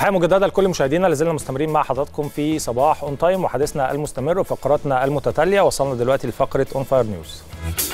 تحية مجددة لكل مشاهدينا لازلنا مستمرين مع حضراتكم في صباح اون تايم وحديثنا المستمر وفقراتنا المتتالية وصلنا دلوقتي لفقرة اون فاير نيوز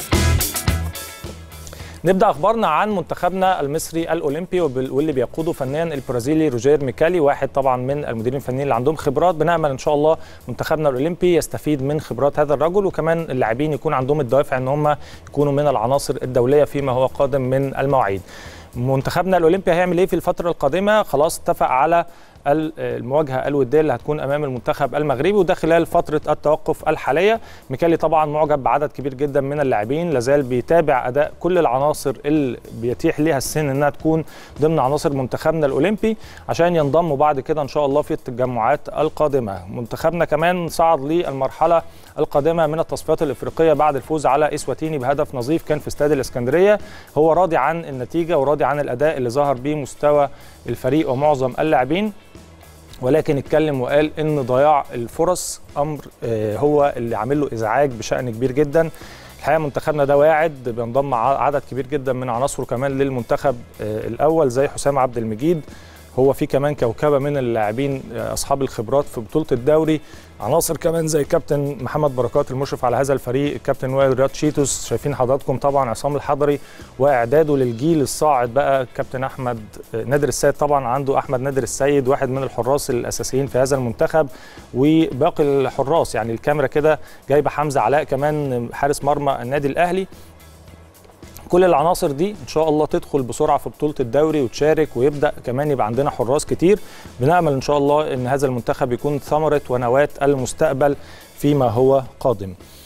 نبدا اخبارنا عن منتخبنا المصري الاولمبي واللي بيقوده فنيا البرازيلي روجير ميكالي واحد طبعا من المديرين الفنيين اللي عندهم خبرات بنامل ان شاء الله منتخبنا الاولمبي يستفيد من خبرات هذا الرجل وكمان اللاعبين يكون عندهم الدوافع ان هم يكونوا من العناصر الدوليه فيما هو قادم من المواعيد منتخبنا الاولمبي هيعمل ايه في الفتره القادمه خلاص اتفق على المواجهه الوديه اللي هتكون امام المنتخب المغربي وده خلال فتره التوقف الحاليه ميكالي طبعا معجب بعدد كبير جدا من اللاعبين لازال بيتابع اداء كل العناصر اللي بيتيح ليها السن انها تكون ضمن عناصر منتخبنا الاولمبي عشان ينضموا بعد كده ان شاء الله في التجمعات القادمه منتخبنا كمان صعد للمرحله القادمه من التصفيات الافريقيه بعد الفوز على اسواتيني بهدف نظيف كان في استاد الاسكندريه هو راضي عن النتيجه وراضي عن الاداء اللي ظهر بيه مستوى الفريق ومعظم اللاعبين ولكن اتكلم وقال ان ضياع الفرص امر هو اللي عامل له ازعاج بشان كبير جدا الحقيقه منتخبنا ده واعد بينضم عدد كبير جدا من عناصره كمان للمنتخب الاول زي حسام عبد المجيد هو في كمان كوكبه من اللاعبين اصحاب الخبرات في بطوله الدوري عناصر كمان زي كابتن محمد بركات المشرف على هذا الفريق الكابتن وائل رياض شيتوس شايفين حضراتكم طبعا عصام الحضري واعداده للجيل الصاعد بقى كابتن احمد نادر السيد طبعا عنده احمد نادر السيد واحد من الحراس الاساسيين في هذا المنتخب وباقي الحراس يعني الكاميرا كده جايبه حمزه علاء كمان حارس مرمى النادي الاهلي كل العناصر دي ان شاء الله تدخل بسرعه في بطوله الدوري وتشارك ويبدا كمان يبقى عندنا حراس كتير بنامل ان شاء الله ان هذا المنتخب يكون ثمره ونواه المستقبل فيما هو قادم